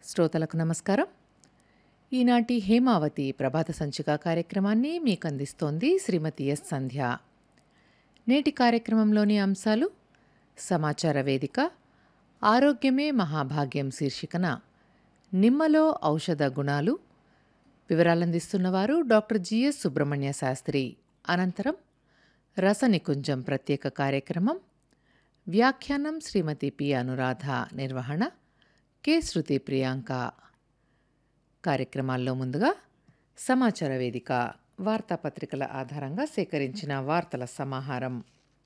శ్రోతలకు నమస్కారం ఈనాటి హేమావతి ప్రభాత సంచిక కార్యక్రమాన్ని మీకు అందిస్తోంది శ్రీమతి ఎస్ సంధ్య నేటి కార్యక్రమంలోని అంశాలు సమాచార వేదిక ఆరోగ్యమే మహాభాగ్యం శీర్షికన నిమ్మలో ఔషధ గుణాలు వివరాలందిస్తున్నవారు డాక్టర్ జిఎస్ సుబ్రహ్మణ్య శాస్త్రి అనంతరం రసనికుంజం ప్రత్యేక కార్యక్రమం వ్యాఖ్యానం శ్రీమతి పి అనురాధ నిర్వహణ కె శృతి ప్రియాంక కార్యక్రమాల్లో ముందుగా సమాచార వేదిక వార్తాపత్రికల ఆధారంగా సేకరించిన వార్తల సమాహారం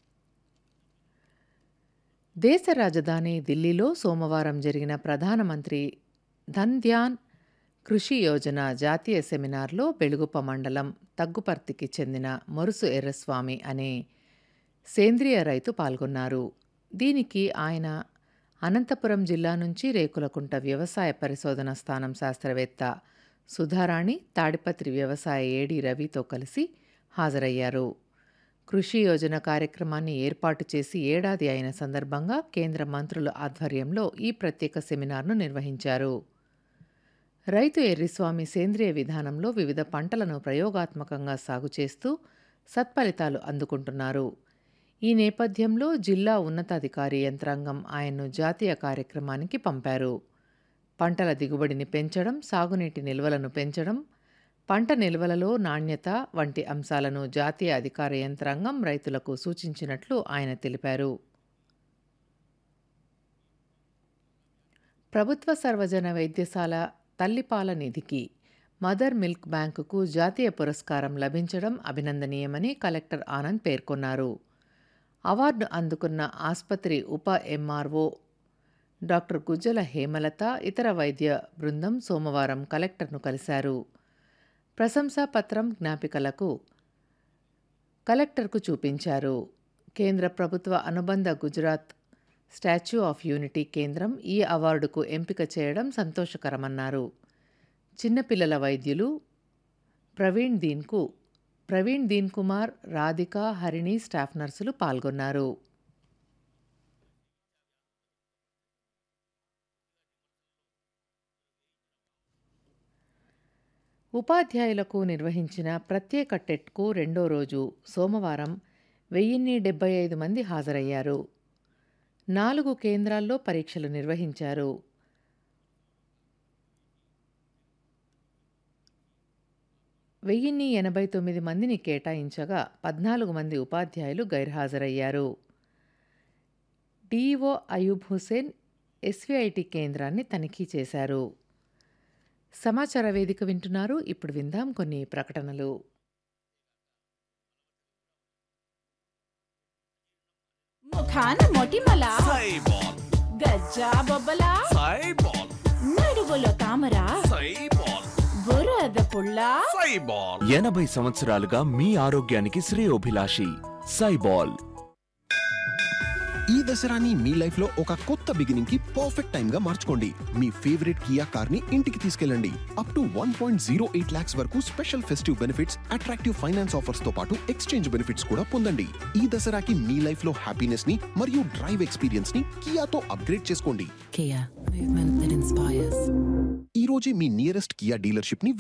దేశ రాజధాని ఢిల్లీలో సోమవారం జరిగిన ప్రధానమంత్రి ధన్ ధ్యాన్ కృషి యోజన జాతీయ సెమినార్లో బెలుగుప మండలం తగ్గుపర్తికి చెందిన మొరుసు ఎర్రస్వామి అనే సేంద్రియ రైతు పాల్గొన్నారు దీనికి ఆయన అనంతపురం జిల్లా నుంచి రేకులకుంట వ్యవసాయ పరిశోధన స్థానం శాస్త్రవేత్త సుధారాణి తాడిపత్రి వ్యవసాయ ఏడి రవితో కలిసి హాజరయ్యారు కృషి యోజన కార్యక్రమాన్ని ఏర్పాటు చేసి ఏడాది అయిన సందర్భంగా కేంద్ర మంత్రుల ఆధ్వర్యంలో ఈ ప్రత్యేక సెమినార్ను నిర్వహించారు రైతు ఎర్రిస్వామి సేంద్రియ విధానంలో వివిధ పంటలను ప్రయోగాత్మకంగా సాగు చేస్తూ సత్ఫలితాలు అందుకుంటున్నారు ఈ నేపథ్యంలో జిల్లా ఉన్నతాధికారి యంత్రాంగం ఆయన్ను జాతీయ కార్యక్రమానికి పంపారు పంటల దిగుబడిని పెంచడం సాగునీటి నిల్వలను పెంచడం పంట నిల్వలలో నాణ్యత వంటి అంశాలను జాతీయ అధికార యంత్రాంగం రైతులకు సూచించినట్లు ఆయన తెలిపారు ప్రభుత్వ సర్వజన వైద్యశాల తల్లిపాల నిధికి మదర్ మిల్క్ బ్యాంకుకు జాతీయ పురస్కారం లభించడం అభినందనీయమని కలెక్టర్ ఆనంద్ పేర్కొన్నారు అవార్డు అందుకున్న ఆసుపత్రి ఉప ఎంఆర్ఓ డాక్టర్ గుజ్జల హేమలత ఇతర వైద్య బృందం సోమవారం కలెక్టర్ను కలిశారు ప్రశంసా పత్రం జ్ఞాపికలకు కలెక్టర్కు చూపించారు కేంద్ర ప్రభుత్వ అనుబంధ గుజరాత్ స్టాచ్యూ ఆఫ్ యూనిటీ కేంద్రం ఈ అవార్డుకు ఎంపిక చేయడం సంతోషకరమన్నారు చిన్నపిల్లల వైద్యులు ప్రవీణ్ దీన్కు ప్రవీణ్ దీన్ కుమార్ రాధిక హరిణి స్టాఫ్ నర్సులు పాల్గొన్నారు ఉపాధ్యాయులకు నిర్వహించిన ప్రత్యేక టెట్కు రెండో రోజు సోమవారం వెయ్యిన్ని డెబ్బై ఐదు మంది హాజరయ్యారు నాలుగు కేంద్రాల్లో పరీక్షలు నిర్వహించారు వెయ్యిన్ని ఎనభై తొమ్మిది మందిని కేటాయించగా పద్నాలుగు మంది ఉపాధ్యాయులు గైర్హాజరయ్యారు డిఈఓ అయూబ్ హుసేన్ ఎస్విఐటి కేంద్రాన్ని తనిఖీ చేశారు సమాచార వేదిక వింటున్నారు ఇప్పుడు విందాం కొన్ని ప్రకటనలు ముఖాన మొటిమల సైబాల్ గజ్జా బొబ్బల సైబాల్ నడుగులో తామర సైబాల్ బురద పుల్ల సైబాల్ ఎనభై సంవత్సరాలుగా మీ ఆరోగ్యానికి శ్రేయోభిలాషి సైబాల్ ఈ దసరాని మీ లైఫ్ లో ఒక కొత్త బిగినింగ్ కి పర్ఫెక్ట్ టైం గా మార్చుకోండి మీ ఫేవరెట్ కియా కార్ ని ఇంటికి తీసుకెళ్ళండి up to one point zero eight lakhs వరకు special festive benefits attractive finance offers తో పాటు ఎక్స్చేంజ్ బెనిఫిట్స్ కూడా పొందండి ఈ దసరాకి మీ లైఫ్ లో హ్యాపీనెస్ ని మరియు డ్రైవ్ ఎక్స్పీరియన్స్ ని కియాతో అప్గ్రేడ్ చేసుకోండి Kia, movement that inspires. ఈ రోజే మీ నియరెస్ట్ కియా డీలర్షిప్ ని